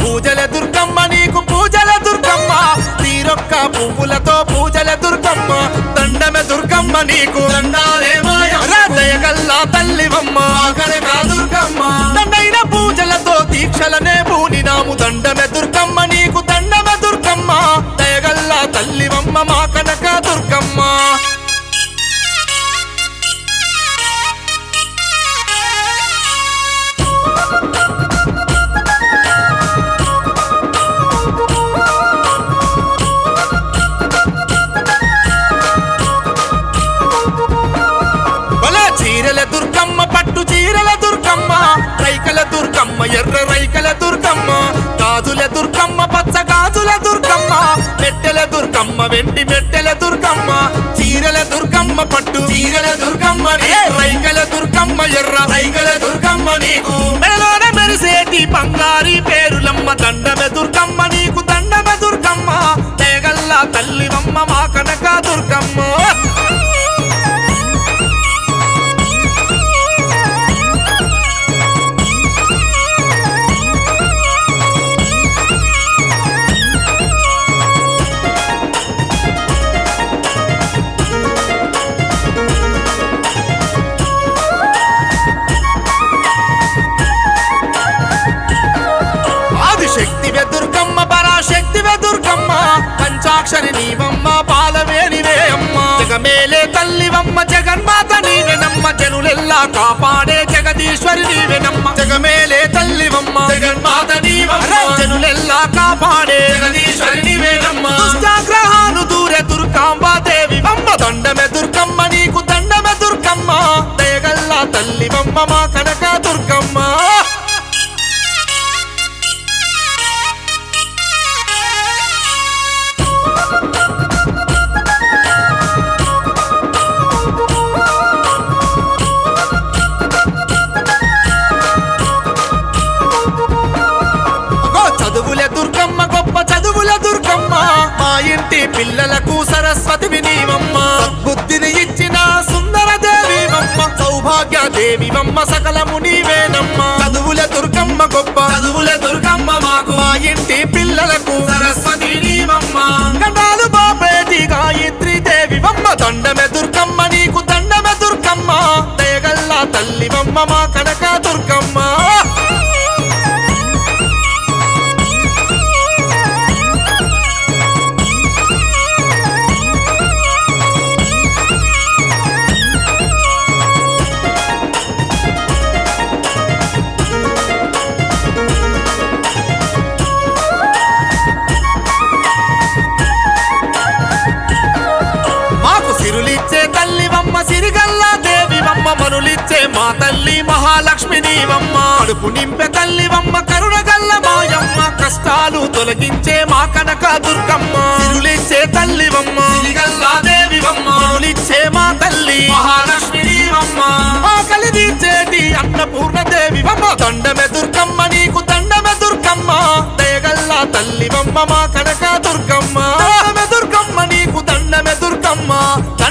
పూజల దుర్గమ్మ నీకు పూజల దుర్గమ్మ తీరొక్క పువ్వులతో పూజల దుర్గమ్మ దండమె దుర్గమ్మ నీకు దయగల్లా తల్లివమ్మ కనక దుర్గమ్మ దండైన పూజలతో దీక్షలనే పూనినాము దండమె దుర్గమ్మ నీకు దండమె దుర్గమ్మ దయగల్లా తల్లివమ్మ మా కనక దుర్గమ్మ బల చీరల దుర్గమ్మ పట్టు చీరల దుర్గమ్మ రైకల దుర్గమ్మ ఎర్ర రైకల దుర్గమ్మ గాజుల దుర్గమ్మ పచ్చ గాజుల దుర్గమ్మ మెట్టెల దుర్గమ్మ వెండి మెట్టెల దుర్గమ్మ చీరల దుర్గమ్మ పట్టు చీరల దుర్గమ్మ రైకల దుర్గమ్మ ఎర్ర రైకల దుర్గమ్మ నీకు మెడలోన మెరిసేటి బంగారి పేరులమ్మ దండమె దుర్గమ్మ నీకు దండమె దుర్గమ్మ తేగల్లా తల్లివమ్మ మా కనక దుర్గమ్మ ఆదిశక్తివే దుర్గమ్మ పరాశక్తివే దుర్గమ్మ పంచాక్షరి నీవమ్మ పాలవేనివే అమ్మ జగమేలే తల్లివమ్మ జగన్మాత నీవెనమ్మ జనులెల్లా కాపాడే జగదీశ్వరి నీవెనమ్మ జగమేలే తల్లివమ్మ జగన్మాత నీవమ్మ జనులెల్లా కాపాడే జగదీశ్వరి నీవెనమ్మ దుష్టాగ్రహాలు దూరే దుర్గాంబ దేవి అమ్మ దండమే దుర్గమ్మ నీకు దండమే దుర్గమ్మ దయగల్లా తల్లివమ్మ మా కనక దుర్గమ్మ గో చదువుల దుర్గమ్మ గొప్ప చదువుల దుర్గమ్మ మా ఇంటి పిల్లలకు సరస్వతి నీవమ్మ బుద్ధిని ఇచ్చిన సుందర దేవివమ్మ సౌభాగ్య దేవివమ్మ సకలము నీవేనమ్మ చదువుల దుర్గమ్మ గొప్ప చదువుల దుర్గమ్మ మాకు మా ఇంటి పిల్లలకు సరస్వతి నీవమ్మ గండాలు బాపేటి గాయత్రి దేవివమ్మ దండమె దుర్గమ్మ నీకు దండమె దుర్గమ్మ దయగల్లా తల్లివమ్మ మా కనక దుర్గమ్మ మాకు సిరులిచ్చే తల్లివమ్మ సిరిగల్లా దేవివమ్మ మనులిచ్చే మా తల్లి మహాలక్ష్మి నీవమ్మ కడుపు నింపే తల్లివమ్మ కరుణగల్ల మాయమ్మ కష్టాలు తొలగించే మా కనక దుర్గమ్మ సిరులిచ్చే తల్లివమ్మ సిరిగల్లా దేవివమ్మ మనులిచ్చే మా తల్లి మహాలక్ష్మి నీవమ్మ ఆకలి తీర్చేటి అన్నపూర్ణ దేవివమ్మ దండమె దుర్గమ్మ నీకు దండమె దుర్గమ్మ దయగల్లా తల్లివమ్మ మా కనక దుర్గమ్మ దండమె దుర్గమ్మ నీకు దండమె దుర్గమ్మ